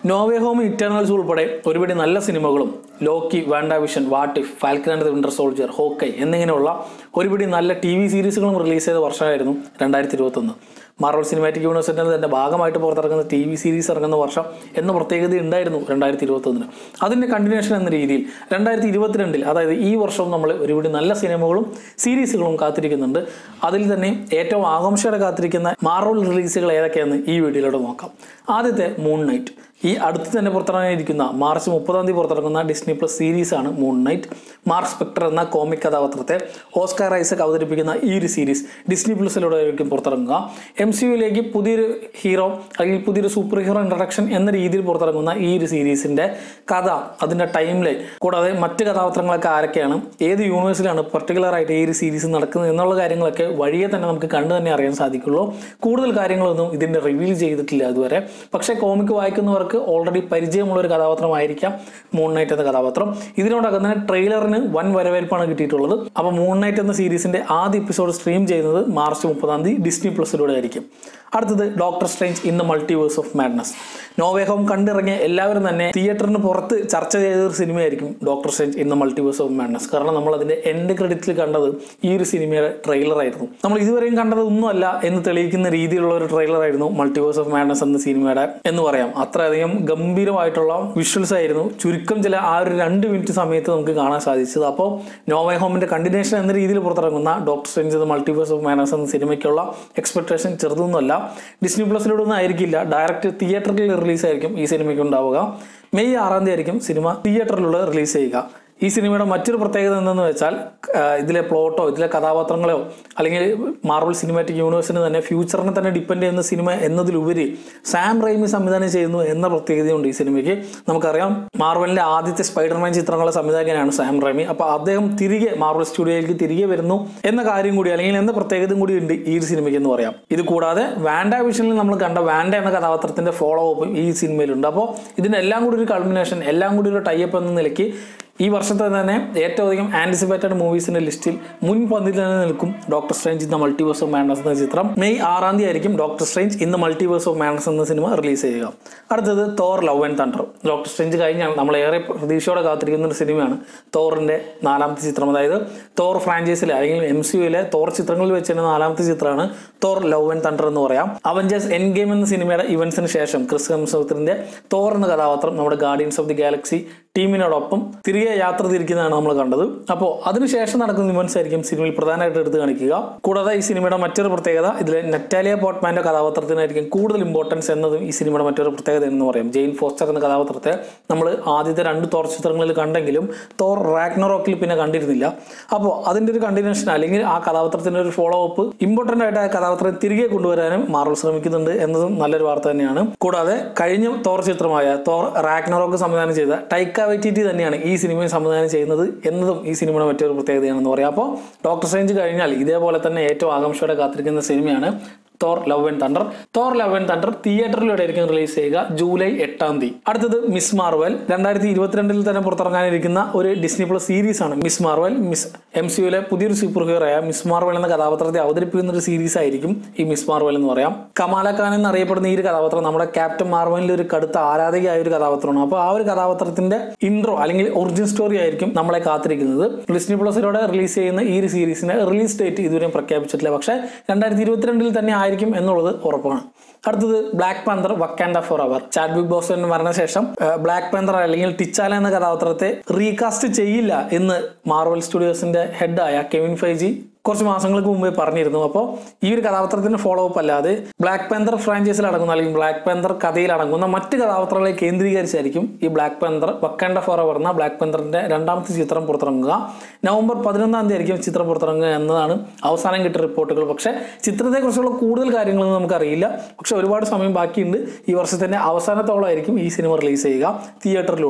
no way home Eternals ഉൾപ്പെടെ ഒരുപിടി നല്ല സിനിമകളും Loki WandaVision What If Falcon and the Winter Soldier Hawkeye എന്നിങ്ങനെയുള്ള ഒരുപിടി നല്ല ടി വി സീരീസുകളും റിലീസ് ചെയ്ത വർഷമായിരുന്നു രണ്ടായിരത്തി ഇരുപത്തൊന്ന് മാർവൽ സിനിമാറ്റിക് യൂണിവേഴ്സിറ്റിയിൽ തന്നെ ഭാഗമായിട്ട് പുറത്തിറങ്ങുന്ന ടി വി സീരീസ് ഇറങ്ങുന്ന വർഷം എന്ന പ്രത്യേകത ഉണ്ടായിരുന്നു രണ്ടായിരത്തി ഇരുപത്തൊന്നിന് അതിൻ്റെ കണ്ടിന്യൂഷൻ എന്ന രീതിയിൽ രണ്ടായിരത്തി ഇരുപത്തിരണ്ടിൽ അതായത് ഈ വർഷവും നമ്മൾ ഒരുപിടി നല്ല സിനിമകളും സീരീസുകളും കാത്തിരിക്കുന്നുണ്ട് അതിൽ തന്നെ ഏറ്റവും ആകാംക്ഷയോടെ കാത്തിരിക്കുന്ന മാർവൽ റിലീസുകൾ ഏതൊക്കെയാണെന്ന് ഈ വീഡിയോയിലൂടെ നോക്കാം ആദ്യത്തെ മൂൺ നൈറ്റ് ഈ അടുത്ത് തന്നെ പുറത്തിറങ്ങാനിരിക്കുന്ന മാർച്ച് മുപ്പതാം തീയതി പുറത്തിറങ്ങുന്ന ഡിസ്നി പ്ലസ് സീരീസ് ആണ് മൂൺ നൈറ്റ് മാർക്ക് സ്പെക്ടർ എന്ന കോമിക് കഥാപാത്രത്തെ ഓസ്കാർ ഐസക് അവതരിപ്പിക്കുന്ന ഈ ഒരു സീരീസ് ഡിസ്നി പ്ലസിലൂടെ ആയിരിക്കും പുറത്തിറങ്ങുക എം സി യുയിലേക്ക് പുതിയൊരു ഹീറോ അല്ലെങ്കിൽ പുതിയൊരു സൂപ്പർ ഹീറോ ഇൻട്രഡക്ഷൻ എന്ന രീതിയിൽ പുറത്തിറങ്ങുന്ന ഈ ഒരു സീരീസിന്റെ കഥ അതിന്റെ ടൈം ലൈൻ കൂടാതെ മറ്റ് കഥാപാത്രങ്ങളൊക്കെ ആരൊക്കെയാണ് ഏത് യൂണിവേഴ്സിലാണ് പെർട്ടിക്കുലർ ആയിട്ട് ഈ ഒരു സീരീസ് നടക്കുന്നത് എന്നുള്ള കാര്യങ്ങളൊക്കെ വഴിയെ തന്നെ നമുക്ക് കണ്ടു തന്നെ അറിയാൻ സാധിക്കുള്ളൂ കൂടുതൽ കാര്യങ്ങളൊന്നും ഇതിന്റെ റിവീൽ ചെയ്തിട്ടില്ല അതുവരെ പക്ഷേ കോമിക് വായിക്കുന്നവർക്ക് ഓൾറെഡി പരിചയമുള്ള ഒരു കഥാപാത്രമായിരിക്കാം മൂൺ നൈറ്റ് എന്ന കഥാപാത്രം ഇതിനോടകം തന്നെ ട്രെയിലറിന് വൻ വരവേൽപ്പാണ് കിട്ടിയിട്ടുള്ളത് അപ്പോൾ മൂൺ നൈറ്റ് എന്ന സീരീസിന്റെ ആദ്യ എപ്പിസോഡ് സ്ട്രീം ചെയ്യുന്നത് മാർച്ച് മുപ്പതാം തീയതി ഡിസ്നി പ്ലസിലൂടെ ആയിരിക്കും അടുത്തത് Doctor Strange in the Multiverse of Madness No Way Home കണ്ടിറങ്ങിയ എല്ലാവരും തന്നെ തിയേറ്ററിന് പുറത്ത് ചർച്ച ചെയ്ത ഒരു സിനിമയായിരിക്കും Doctor Strange in the Multiverse of Madness കാരണം നമ്മൾ അതിന്റെ എൻഡ് ക്രെഡിറ്റിൽ കണ്ടത് ഈ ഒരു സിനിമയുടെ ട്രെയിലർ ആയിരുന്നു നമ്മൾ ഇതുവരെയും കണ്ടത് ഒന്നുമല്ല എന്ന് തെളിയിക്കുന്ന രീതിയിലുള്ള ഒരു ട്രെയിലർ ആയിരുന്നു മൾട്ടിവേഴ്സ് ഓഫ് മാഡ്നസ് എന്ന സിനിമയുടെ എന്ന് പറയാം അത്രയധികം ഗംഭീരമായിട്ടുള്ള വിഷ്വൽസ് ആയിരുന്നു ചുരുക്കം ചില ആ ഒരു രണ്ട് മിനിറ്റ് സമയത്ത് നമുക്ക് കാണാൻ സാധിച്ചത് അപ്പോൾ നോവേ ഹോമിന്റെ കണ്ടിന്യൂഷൻ എന്ന രീതിയിൽ പുറത്തിറങ്ങുന്ന Doctor Strange the Multiverse of Madness എന്ന സിനിമയ്ക്കുള്ള എക്സ്പെക്ടേഷൻ ചെറുതൊന്നുമല്ല ഡിസ്നി പ്ലസിലൂടെ ഒന്നും ആയിരിക്കില്ല ഡയറക്റ്റ് തിയേറ്ററിൽ റിലീസ് ആയിരിക്കും ഈ സിനിമയ്ക്ക് ഉണ്ടാവുക മെയ് ആറാം തീയതി ആയിരിക്കും സിനിമ തിയേറ്ററിലൂടെ റിലീസ് ചെയ്യുക ഈ സിനിമയുടെ മറ്റൊരു പ്രത്യേകത എന്തെന്ന് വെച്ചാൽ ആ, ഇതിലെ പ്ലോട്ടോ ഇതിലെ കഥാപാത്രങ്ങളെയോ അല്ലെങ്കിൽ മാർവൽ സിനിമാറ്റിക് യൂണിവേഴ്സിന് തന്നെ ഫ്യൂച്ചറിനെ തന്നെ ഡിപ്പെൻഡ് ചെയ്യുന്ന സിനിമ എന്നതിലുപരി സാം റൈമി സംവിധാനം ചെയ്യുന്നു എന്ന പ്രത്യേകതയുണ്ട് ഈ സിനിമയ്ക്ക് നമുക്കറിയാം മാർവലിന്റെ ആദ്യത്തെ സ്പൈഡർമാൻ ചിത്രങ്ങളുടെ സംവിധായകനാണ് സാം റൈമി അപ്പോൾ അദ്ദേഹം തിരികെ മാർവൽ സ്റ്റുഡിയോയിലേക്ക് തിരികെ വരുന്നു എന്ന കാര്യം കൂടി അല്ലെങ്കിൽ എന്ന പ്രത്യേകതയും കൂടി ഉണ്ട് ഈ ഒരു സിനിമയ്ക്ക് എന്ന് പറയാം ഇത് കൂടാതെ വാൻഡ വിഷനിൽ നമ്മൾ കണ്ട വാൻഡ എന്ന കഥാപാത്രത്തിന്റെ ഫോളോ അപ്പും ഈ സിനിമയിലുണ്ട് അപ്പോൾ ഇതിനെല്ലാം കൂടി ഒരു കൾമിനേഷൻ എല്ലാം കൂടി ഒരു ടൈപ്പ് എന്ന നിലയ്ക്ക് ഈ വർഷത്തെ തന്നെ ഏറ്റവും അധികം ആന്റിസിപ്പേറ്റഡ് മൂവീസിന്റെ ലിസ്റ്റിൽ മുൻപന്തിൽ തന്നെ നിൽക്കും Doctor Strange in the Multiverse of Madness എന്ന ചിത്രം മെയ് ആറാം തീയതി ആയിരിക്കും Doctor Strange in the Multiverse of Madness എന്ന സിനിമ റിലീസ് ചെയ്യുക അടുത്തത് Thor Love and Thunder Doctor Strange കഴിഞ്ഞാൽ നമ്മൾ ഏറെ പ്രതീക്ഷയോടെ കാത്തിരിക്കുന്ന ഒരു സിനിമയാണ് തോറിന്റെ നാലാമത്തെ ചിത്രം അതായത് തോർ ഫ്രാഞ്ചൈസിലെ അല്ലെങ്കിൽ എം സി യുയിലെ തോർ ചിത്രങ്ങളിൽ വെച്ച് തന്നെ നാലാമത്തെ ചിത്രമാണ് തോർ ലവ് ആൻഡ് തണ്ടർ എന്ന് പറയാം അവഞ്ചേഴ്സ് എൻ ഗെയിം എന്ന സിനിമയുടെ ഇവന്റ്സിന് ശേഷം ക്രിസ് ഹംസത്തിന്റെ തോർ എന്ന കഥാപാത്രം നമ്മുടെ ഗാർഡിയൻസ് ഓഫ് ദി ഗാലക്സി ടീമിനോടൊപ്പം തിരികെ യാത്ര തിരിക്കുന്നതാണ് നമ്മൾ കണ്ടത് അപ്പോൾ അതിനുശേഷം നടക്കുന്ന ഇവന്റ്സ് ആയിരിക്കും സിനിമയിൽ പ്രധാനമായിട്ട് എടുത്ത് കാണിക്കുക കൂടാതെ ഈ സിനിമയുടെ മറ്റൊരു പ്രത്യേകത ഇതിലെ നെറ്റാലിയ പോർട്ട്മാന്റെ കഥാപാത്രത്തിനായിരിക്കും കൂടുതൽ ഇമ്പോർട്ടൻസ് എന്നതും ഈ സിനിമയുടെ മറ്റൊരു പ്രത്യേകത എന്ന് പറയാം ജെയിൻ ഫോസ്റ്റർ എന്ന കഥാപാത്രത്തെ നമ്മൾ ആദ്യത്തെ രണ്ട് തോർ ചിത്രങ്ങളിൽ കണ്ടെങ്കിലും തോർ റാഗ്നറോക്കിൽ പിന്നെ കണ്ടിരുന്നില്ല അപ്പോൾ അതിന്റെ ഒരു കണ്ടിന്യൂഷൻ അല്ലെങ്കിൽ ആ കഥാപാത്രത്തിന്റെ ഒരു ഫോളോ അപ്പ് ഇമ്പോർട്ടന്റ് ആയിട്ട് ആ കഥാപാത്രം തിരികെ കൊണ്ടുവരാനും മാർവൽ ശ്രമിക്കുന്നുണ്ട് എന്നതും നല്ലൊരു വാർത്ത തന്നെയാണ് കൂടാതെ കഴിഞ്ഞ തോർ ചിത്രമായ തോർ റാഗ്നറോക്ക് സംവിധാനം ചെയ്ത ടൈക്ക വൈറ്റിറ്റി തന്നെയാണ് ഈ സിനിമയെ സംവിധാനം ചെയ്യുന്നത് എന്നതും ഈ സിനിമയുടെ മറ്റൊരു പ്രത്യേകതയാണെന്ന് പറയാം അപ്പോൾ ഡോക്ടർ സ്ട്രേഞ്ച് കഴിഞ്ഞാൽ ഇതേപോലെ തന്നെ ഏറ്റവും ആകാംക്ഷയോടെ കാത്തിരിക്കുന്ന സിനിമയാണ് Thor Love and Thunder Thor Love and Thunder തിയേറ്ററിലൂടെ ആയിരിക്കും റിലീസ് ചെയ്യുക ജൂലൈ എട്ടാം തീയതി അടുത്തത് മിസ് മാർവൽ രണ്ടായിരത്തി ഇരുപത്തിരണ്ടിൽ തന്നെ പുറത്തിറങ്ങാനിരിക്കുന്ന ഒരു ഡിസ്നി പ്ലസ് സീരീസ് ആണ് മിസ് മാർവൽ മിസ് എം സിയുലെ പുതിയൊരു സൂപ്പർ ഹീറോ ആയ മിസ് മാർവൽ എന്ന കഥാപാത്രത്തെ അവതരിപ്പിക്കുന്ന ഒരു സീരീസ് ആയിരിക്കും ഈ മിസ് മാർവൽ എന്ന് പറയാം കമാല ഖാൻ എന്നറിയപ്പെടുന്ന ഈ ഒരു കഥാപാത്രം നമ്മുടെ ക്യാപ്റ്റൻ മാർവലിന്റെ ഒരു കടുത്ത ആരാധികയായ ഒരു കഥാപാത്രമാണ് അപ്പോൾ ആ ഒരു കഥാപാത്രത്തിന്റെ ഇൻട്രോ അല്ലെങ്കിൽ ഒറിജിൻ സ്റ്റോറി ആയിരിക്കും നമ്മളെ കാത്തിരിക്കുന്നത് ഡിസ്നി പ്ലസിലൂടെ റിലീസ് ചെയ്യുന്ന ഈ ഒരു സീരീസിന്റെ റിലീസ് ഡേറ്റ് ഇതുവരെയും പ്രഖ്യാപിച്ചിട്ടില്ല പക്ഷേ രണ്ടായിരത്തി ഇരുപത്തിരണ്ടിൽ തന്നെ ആയിരിക്കും എന്നുള്ളത് ഉറപ്പാണ് അടുത്തത് Black Panther Wakanda Forever Chadwick Boseman മരണശേഷം ബ്ലാക്ക് പാന്തർ അല്ലെങ്കിൽ ടിച്ചാല എന്ന കഥാപാത്രത്തെ റീകാസ്റ്റ് ചെയ്യില്ല എന്ന് മാർവൽ സ്റ്റുഡിയോസിന്റെ ഹെഡായ കെവിൻ ഫൈജി കുറച്ച് മാസങ്ങൾക്ക് മുമ്പേ പറഞ്ഞിരുന്നു അപ്പോൾ ഈ ഒരു കഥാപാത്രത്തിന്റെ ഫോളോ അപ്പ് അല്ലാതെ ബ്ലാക്ക് പാന്തർ ഫ്രാഞ്ചൈസിൽ അടങ്ങുന്ന അല്ലെങ്കിൽ ബ്ലാക്ക് പാന്തർ കഥയിൽ അടങ്ങുന്ന മറ്റ് കഥാപാത്രങ്ങളെ കേന്ദ്രീകരിച്ചായിരിക്കും ഈ ബ്ലാക്ക് പാന്തർ വക്കാൻഡ ഫോർ അവർ എന്ന ബ്ലാക്ക് പാന്തറിന്റെ രണ്ടാമത്തെ ചിത്രം പുറത്തിറങ്ങുക നവംബർ പതിനൊന്നാം തീയതി ആയിരിക്കും ചിത്രം പുറത്തിറങ്ങുക എന്നതാണ് അവസാനം കിട്ടിയ റിപ്പോർട്ടുകൾ പക്ഷേ ചിത്രത്തെക്കുറിച്ചുള്ള കൂടുതൽ കാര്യങ്ങളൊന്നും നമുക്കറിയില്ല പക്ഷെ ഒരുപാട് സമയം ബാക്കിയുണ്ട് ഈ വർഷത്തിന്റെ അവസാനത്തോളമായിരിക്കും ഈ സിനിമ റിലീസ് ചെയ്യുക തിയേറ്ററിലൂടെ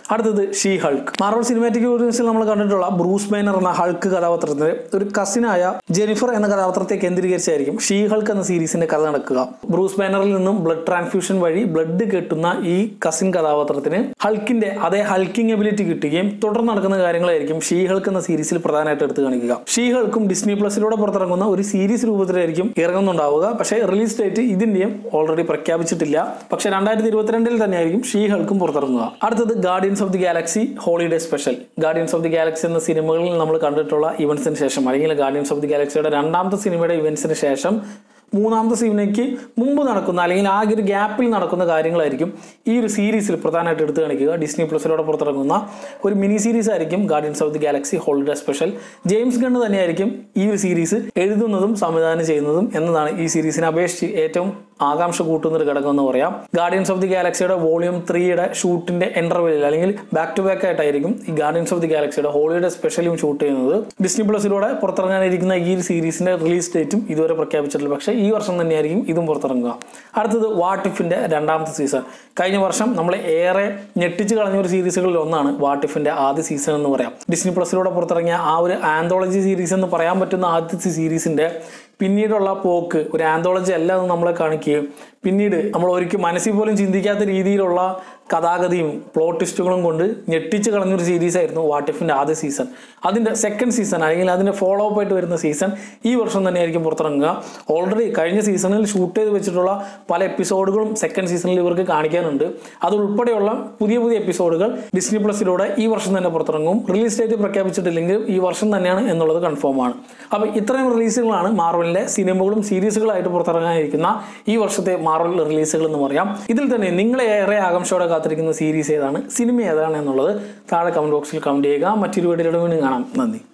അടുത്തത് ഷീ ഹൾക്ക് മാർവൽ സിനിമാറ്റിക് യൂണിവേഴ്സിൽ നമ്മൾ കണ്ടിട്ടുള്ള ബ്രൂസ് ബൈനർ എന്ന ഹൾക്ക് കഥാപാത്രത്തിന്റെ ഒരു കസിനായ ജെനിഫർ എന്ന കഥാപാത്രത്തെ കേന്ദ്രീകരിച്ചായിരിക്കും ഷീ ഹൾക്ക് എന്ന സീരീസിന്റെ കഥ നടക്കുക ബ്രൂസ് ബാനറിൽ നിന്നും ബ്ലഡ് ട്രാൻസ്ഫ്യൂഷൻ വഴി ബ്ലഡ് കെട്ടുന്ന ഈ കസിൻ കഥാപാത്രത്തിന് ഹൾക്കിന്റെ അതേ ഹൾക്കിംഗ് എബിലിറ്റി കിട്ടുകയും തുടർന്ന് നടക്കുന്ന കാര്യങ്ങളായിരിക്കും ഷീ ഹൾക്ക് എന്ന സീരീസിൽ പ്രധാനമായിട്ട് എടുത്തു കാണിക്കുക ഷീ ഹൾക്കും ഡിസ്നി പ്ലസിലൂടെ പുറത്തിറങ്ങുന്ന ഒരു സീരീസ് രൂപത്തിലായിരിക്കും ഇറങ്ങുന്നുണ്ടാവുക പക്ഷേ റിലീസ് ഡേറ്റ് ഇതിന്റെയും ഓൾറെഡി പ്രഖ്യാപിച്ചിട്ടില്ല പക്ഷേ രണ്ടായിരത്തി ഇരുപത്തിരണ്ടിൽ തന്നെയായിരിക്കും ഷീ ഹൾക്കും പുറത്തിറങ്ങുക അടുത്തത് Guardians of the Galaxy Holiday Special Guardians of the Galaxy എന്ന സിനിമകളിൽ നമ്മൾ കണ്ടിട്ടുള്ള ഇവന്റ്സിന് ശേഷം അല്ലെങ്കിൽ ഗാർഡിയൻസ് ഓഫ് ദി ഗാലക്സിയുടെ രണ്ടാമത്തെ സിനിമയുടെ ഇവന്റ്സിന് ശേഷം മൂന്നാമത്തെ സിനിമയ്ക്ക് മുമ്പ് നടക്കുന്ന അല്ലെങ്കിൽ ആ ഒരു ഗ്യാപ്പിൽ നടക്കുന്ന കാര്യങ്ങളായിരിക്കും ഈ ഒരു സീരീസിൽ പ്രധാനമായിട്ട് എടുത്തു കാണിക്കുക ഡിസ്നി പ്ലസിലൂടെ പുറത്തിറങ്ങുന്ന ഒരു മിനി സീരീസ് ആയിരിക്കും Guardians of the Galaxy Holiday Special James Gunn തന്നെയായിരിക്കും ഈ ഒരു സീരീസ് എഴുതുന്നതും സംവിധാനം ചെയ്യുന്നതും എന്നതാണ് ഈ സീരീസിനെ അപേക്ഷിച്ച് ഏറ്റവും ആകാംക്ഷ കൂട്ടുന്ന ഒരു ഘടകം എന്ന് പറയാം ഗാർഡിയൻസ് ഓഫ് ദി ഗാലക്സിയുടെ വോളിയം ത്രീയുടെ ഷൂട്ടിന്റെ എന്റർവെല്ലിൽ അല്ലെങ്കിൽ ബാക്ക് ടു ബാക്ക് ആയിട്ടായിരിക്കും ഈ ഗാർഡിയൻസ് ഓഫ് ദി ഗാലക്സിയുടെ ഹോളിഡേ സ്പെഷ്യലും ഷൂട്ട് ചെയ്യുന്നത് ഡിസ്നി പ്ലസിലൂടെ പുറത്തിറങ്ങാനിരിക്കുന്ന ഈ ഒരു സീരീസിന്റെ റിലീസ് ഡേറ്റും ഇതുവരെ പ്രഖ്യാപിച്ചിട്ടില്ല പക്ഷേ ഈ വർഷം തന്നെയായിരിക്കും ഇതും പുറത്തിറങ്ങുക അടുത്തത് വാട്ടിഫിന്റെ രണ്ടാമത്തെ സീസൺ കഴിഞ്ഞ വർഷം നമ്മളെ ഏറെ ഞെട്ടിച്ച് കളഞ്ഞ ഒരു സീരീസുകളിൽ ഒന്നാണ് വാട്ടിഫിന്റെ ആദ്യ സീസൺ എന്ന് പറയാം ഡിസ്നി പ്ലസിലൂടെ പുറത്തിറങ്ങിയ ആ ഒരു ആന്തോളജി സീരീസ് എന്ന് പറയാൻ പറ്റുന്ന ആദ്യത്തെ സീരീസിന്റെ പിന്നീടുള്ള പോക്ക് ഒരു ആന്തോളജി അല്ല എന്ന് നമ്മളെ കാണിക്കുകയും പിന്നീട് നമ്മൾ ഒരിക്കലും മനസ്സിൽ പോലും ചിന്തിക്കാത്ത രീതിയിലുള്ള കഥാഗതിയും പ്ലോട്ട് ട്വിസ്റ്റുകളും കൊണ്ട് ഞെട്ടിച്ച് കളഞ്ഞൊരു സീരീസ് ആയിരുന്നു വാട്ടിഫിന്റെ ആദ്യ സീസൺ അതിന്റെ സെക്കൻഡ് സീസൺ അല്ലെങ്കിൽ അതിന്റെ ഫോളോ അപ്പ് ആയിട്ട് വരുന്ന സീസൺ ഈ വർഷം തന്നെയായിരിക്കും പുറത്തിറങ്ങുക ഓൾറെഡി കഴിഞ്ഞ സീസണിൽ ഷൂട്ട് ചെയ്ത് വെച്ചിട്ടുള്ള പല എപ്പിസോഡുകളും സെക്കൻഡ് സീസണിൽ ഇവർക്ക് കാണിക്കാനുണ്ട് അതുൾപ്പെടെയുള്ള പുതിയ പുതിയ എപ്പിസോഡുകൾ ഡിസ്നി പ്ലസിലൂടെ ഈ വർഷം തന്നെ പുറത്തിറങ്ങും റിലീസ് ഡേറ്റ് പ്രഖ്യാപിച്ചിട്ടില്ലെങ്കിലും ഈ വർഷം തന്നെയാണ് എന്നുള്ളത് കൺഫേം ആണ് അപ്പോൾ ഇത്രയും റിലീസുകളാണ് മാർവലിന്റെ സിനിമകളും സീരീസുകളായിട്ട് പുറത്തിറങ്ങാനിരിക്കുന്ന ഈ വർഷത്തെ മാർവൽ റിലീസുകൾ എന്ന് പറയാം ഇതിൽ തന്നെ നിങ്ങളെ ഏറെ ആകാംക്ഷയോടെ കാത്തിരിക്കുന്ന സീരീസ് ഏതാണ് സിനിമ ഏതാണ് എന്നുള്ളത് താഴെ കമന്റ് ബോക്സിൽ കമന്റ് ചെയ്യുക മറ്റൊരു വീഡിയോയുടെ വീണ്ടും കാണാം നന്ദി